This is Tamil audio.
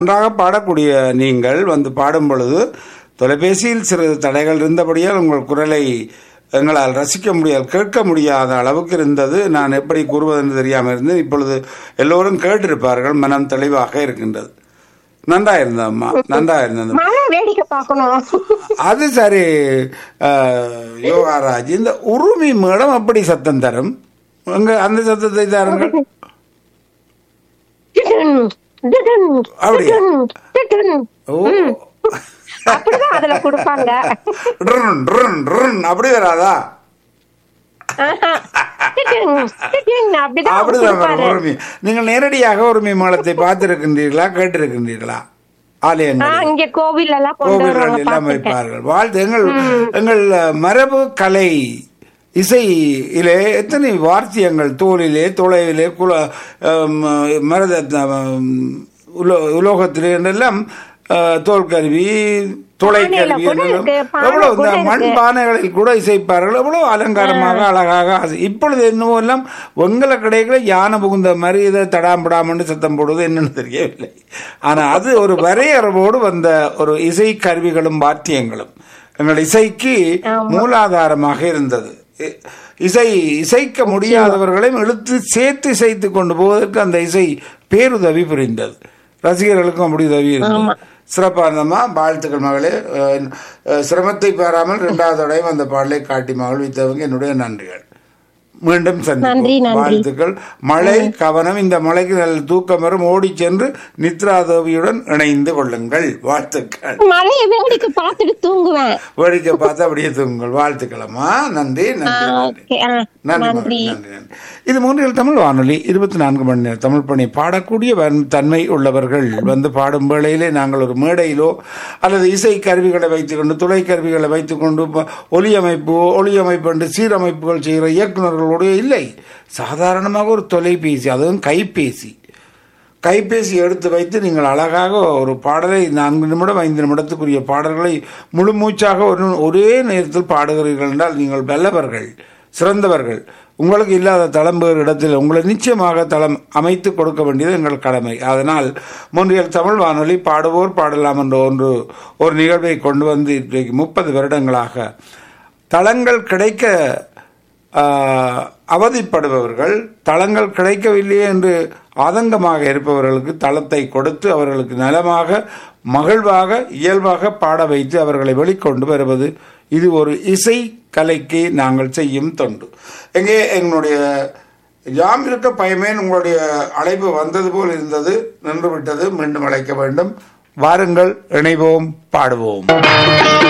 நன்றாக பாடக்கூடிய நீங்கள் வந்து பாடும் பொழுது தொலைபேசியில் சிறிது தடைகள் இருந்தபடியால் உங்கள் குரலை எங்களால் ரசிக்க முடியாது கேட்க முடியாத அளவுக்கு இருந்தது நான் எப்படி கூறுவதென்று தெரியாமல் இருந்தது இப்பொழுது எல்லோரும் கேட்டிருப்பார்கள் மனம் தெளிவாக இருக்கின்றது நன்றா இருந்தம்மா நன்றா இருந்தது மழை வேடிக்கை பார்க்கணும் அது சரி அஹ், யோகாராஜ் இந்த உருமி மேடம் அப்படி சத்தம் தரும் அங்க அந்த சத்தத்தை தாருங்கள் டிடன், டிடன், அப்படியா? டிடன், டிடன். ஓ அப்படிதான் அதுல கொடுப்பாங்க ட்ருன், ட்ருன், ட்ருன், அப்படி வராதா ஆஹா. டிடன், டிடன், அப்படிதான் அப்படிதான் வரும் கொடுப்பாரு. உரிமை நீங்கள் நேரடியாக உரிமை மேளத்தை பார்த்திருக்கின்றீர்களா கேட்டிருக்கின்றீர்களா ஆ, ஆலயங்கள் இங்க கோவில் எல்லாம் கொண்டு கோவில்கள் வருவாங்க எல்லாம் பார்த்திருக்கேன். வைப்பார்கள் வாழ்த்து எங்கள் எங்கள் மரபு கலை இசையிலே எத்தனை வார்த்தியங்கள் தோலிலே துளையிலே குல அம், மரத அம், உலோ- உலோகத்திலே என்றெல்லாம் அஹ், தோல் கருவி துளை பானையில கருவி கூட என்றெல்லாம் இருக்கு, பானை எவ்வளவு கூட இந்த மண் இருக்கு. பானைகளில் கூட இசைப்பார்கள் எவ்வளவு அலங்காரமாக அழகாக அது- இப்பொழுது என்னவோ எல்லாம் வெங்கல கடைகளை யானை புகுந்த மாதிரி இதை தடாம்படாமன்னு சத்தம் போடுவது என்னன்னு தெரியவில்லை ஆனா அது ஒரு வரையறவோடு வந்த ஒரு இசை கருவிகளும் வாத்தியங்களும் எங்கள் இசைக்கு மூலாதாரமாக இருந்தது இ- இசை இசைக்க முடியாதவர்களையும் இழுத்து சேர்த்து இசைத்து கொண்டு போவதற்கு அந்த இசை பேருதவி புரிந்தது ரசிகர்களுக்கும் அப்படி உதவி இருந்தது சிறப்பா இருந்தம்மா வாழ்த்துக்கள் மகளே அஹ், அஹ், சிரமத்தை பாராமல் இரண்டாவது தடவையும் அந்த பாடலை காட்டி மகிழ்வித்தவங்க என்னுடைய நன்றிகள் மீண்டும் நன்றி, சந்திப்போம் நன்றி. வாழ்த்துக்கள் மழை கவனம் இந்த மலைக்கு நல்ல தூக்கம் வரும் ஓடிச் சென்று நித்ரா தேவியுடன் இணைந்து கொள்ளுங்கள் வாழ்த்துக்கள் மழையை வேடிக்கை பார்த்துட்டு தூங்குவேன் வேடிக்கை பார்த்து அப்படியே தூங்குங்கள் வாழ்த்துக்களம்மா நன்றி ஆ, நன்றி நன்றி ஓகே, ஆ, நன்றி நன்றி மகளே, நன்றி நன்றி இது மூன்றில் தமிழ் வானொலி இருபத்தி நான்கு மணி நேரம் தமிழ் பணி பாடக்கூடிய வன்- தன்மை உள்ளவர்கள் வந்து பாடும் வேளையிலே நாங்கள் ஒரு மேடையிலோ அல்லது இசை கருவிகளை வைத்துக்கொண்டு துளை கருவிகளை வைத்துக்கொண்டு ப- ஒலியமைப்பு ஒளியமைப்பு என்று சீரமைப்புகள் செய்கிற இயக்குநர்களோடு இல்லை சாதாரணமாக ஒரு தொலைபேசி அதுவும் கைபேசி கைபேசி எடுத்து வைத்து நீங்கள் அழகாக ஒரு பாடலை நான்கு நிமிடம் ஐந்து நிமிடத்துக்குரிய பாடல்களை முழு மூச்சாக ஒரு ஒரே நேரத்தில் பாடுகிறீர்கள் என்றால் நீங்கள் வல்லவர்கள் சிறந்தவர்கள் உங்களுக்கு இல்லாத தளம் வேறு இடத்தில் உங்களை நிச்சயமாக தளம் அமைத்து கொடுக்க வேண்டியது எங்கள் கடமை அதனால் முன்றியல் தமிழ் வானொலி பாடுவோர் பாடலாம் என்ற ஒன்று ஒரு நிகழ்வை கொண்டு வந்து இன்றைக்கு முப்பது வருடங்களாக தளங்கள் கிடைக்க ஆஹ், அவதிப்படுபவர்கள் தளங்கள் கிடைக்கவில்லையே என்று ஆதங்கமாக இருப்பவர்களுக்கு தளத்தை கொடுத்து அவர்களுக்கு நலமாக மகிழ்வாக இயல்பாக பாட வைத்து அவர்களை வெளிக்கொண்டு வருவது இது ஒரு இசை கலைக்கு நாங்கள் செய்யும் தொண்டு எங்கே எங்களுடைய யாம் இருக்க பயமேன் உங்களுடைய அழைப்பு வந்தது போல் இருந்தது நின்று விட்டது மீண்டும் அழைக்க வேண்டும் வாருங்கள் இணைவோம் பாடுவோம்